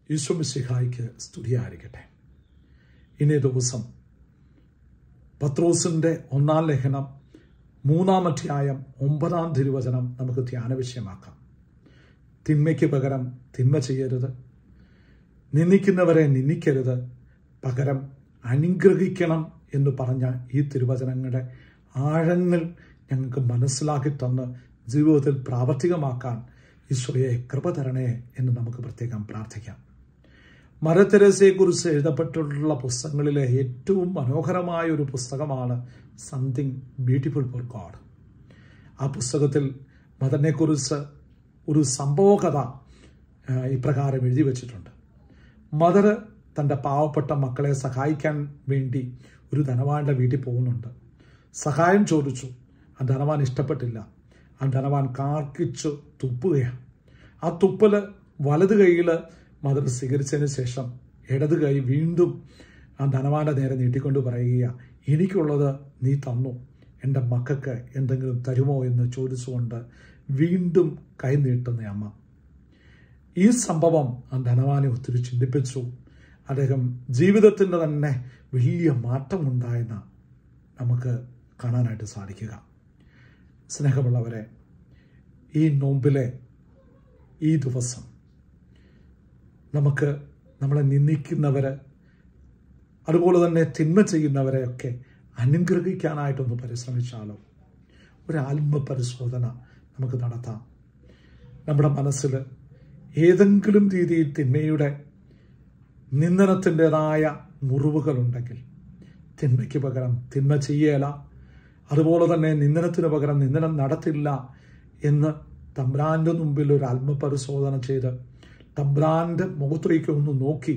ഈശ്വമിശിഹായിക്ക് സ്തുതിയായിരിക്കട്ടെ ഇന്നേ ദിവസം പത്രോസിൻ്റെ ഒന്നാം ലേഖനം മൂന്നാം അധ്യായം ഒമ്പതാം തിരുവചനം നമുക്ക് ധ്യാന വിഷയമാക്കാം തിന്മയ്ക്ക് പകരം തിന്മ ചെയ്യരുത് നിന്ദിക്കുന്നവരെ നിന്ദിക്കരുത് പകരം അനുഗ്രഹിക്കണം എന്ന് പറഞ്ഞ ഈ തിരുവചനങ്ങളുടെ ആഴങ്ങൾ ഞങ്ങൾക്ക് മനസ്സിലാക്കി തന്ന് ജീവിതത്തിൽ പ്രാവർത്തികമാക്കാൻ ഈശോയെ കൃപ തരണേ എന്ന് നമുക്ക് പ്രത്യേകം പ്രാർത്ഥിക്കാം മരതെരസയെക്കുറിച്ച് എഴുതപ്പെട്ടിട്ടുള്ള പുസ്തകങ്ങളിലെ ഏറ്റവും മനോഹരമായ ഒരു പുസ്തകമാണ് സംതിങ് ബ്യൂട്ടിഫുൾ ഫോർ ഗോഡ് ആ പുസ്തകത്തിൽ മദറിനെക്കുറിച്ച് ഒരു സംഭവകഥ ഇപ്രകാരം എഴുതി വച്ചിട്ടുണ്ട് മദർ തൻ്റെ പാവപ്പെട്ട മക്കളെ സഹായിക്കാൻ വേണ്ടി ഒരു ധനവാന്റെ വീട്ടിൽ പോകുന്നുണ്ട് സഹായം ചോദിച്ചു ആ ധനവാൻ ഇഷ്ടപ്പെട്ടില്ല ആ ധനവാൻ കാർക്കിച്ചു തുപ്പുകയാണ് ആ തുപ്പല് വലത് കൈയിൽ മദർ സ്വീകരിച്ചതിന് ശേഷം ഇടത് കൈ വീണ്ടും ആ ധനവാന്റെ നേരെ നീട്ടിക്കൊണ്ട് പറയുക എനിക്കുള്ളത് നീ തന്നു എൻ്റെ മക്കൾക്ക് എന്തെങ്കിലും തരുമോ എന്ന് ചോദിച്ചുകൊണ്ട് വീണ്ടും കൈ നീട്ടുന്ന അമ്മ ഈ സംഭവം ആ ധനവാനെ ഒത്തിരി ചിന്തിപ്പിച്ചു അദ്ദേഹം ജീവിതത്തിൻ്റെ തന്നെ വലിയ മാറ്റമുണ്ടായെന്ന് നമുക്ക് കാണാനായിട്ട് സാധിക്കുക സ്നേഹമുള്ളവരെ ഈ നോമ്പിലെ ഈ ദിവസം നമുക്ക് നമ്മളെ നിന്ദിക്കുന്നവർ അതുപോലെ തന്നെ തിന്മ ചെയ്യുന്നവരെയൊക്കെ അനുഗ്രഹിക്കാനായിട്ടൊന്ന് പരിശ്രമിച്ചാലോ ഒരു ആത്മപരിശോധന നമുക്ക് നടത്താം നമ്മുടെ മനസ്സിൽ ഏതെങ്കിലും രീതിയിൽ തിന്മയുടെ നിന്ദനത്തിൻ്റെതായ മുറിവുകളുണ്ടെങ്കിൽ തിന്മയ്ക്ക് പകരം തിന്മ ചെയ്യേല അതുപോലെ തന്നെ നിന്ദനത്തിന് പകരം നിന്ദനം നടത്തില്ല എന്ന് തമ്പ്രാൻ്റെ മുമ്പിൽ ഒരു ആത്മപരിശോധന ചെയ്ത് തമ്പ്രാൻ്റെ മുഖത്തേക്ക് ഒന്ന് നോക്കി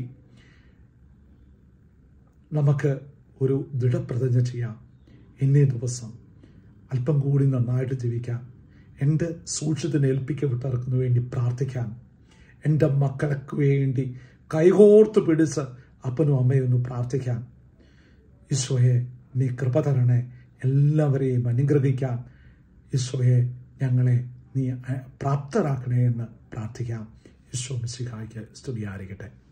നമുക്ക് ഒരു ദൃഢപ്രതിജ്ഞ ചെയ്യാം ഇന്നേ ദിവസം അല്പം കൂടി നന്നായിട്ട് ജീവിക്കാം എൻ്റെ സൂക്ഷ്യത്തിന് ഏൽപ്പിക്കപ്പെട്ടവർക്ക് വേണ്ടി പ്രാർത്ഥിക്കാൻ എൻ്റെ മക്കൾക്ക് വേണ്ടി കൈകോർത്ത് പിടിച്ച് അപ്പനും അമ്മയും ഒന്ന് പ്രാർത്ഥിക്കാൻ ഈശോയെ നീ കൃപ തരണേ എല്ലാവരെയും അനുഗ്രഹിക്കാൻ ഈശോയെ ഞങ്ങളെ നീ പ്രാപ്തരാക്കണേ എന്ന് പ്രാർത്ഥിക്കാം ഈശോ മിശിഹായ്ക്ക് സ്തുതിയായിരിക്കട്ടെ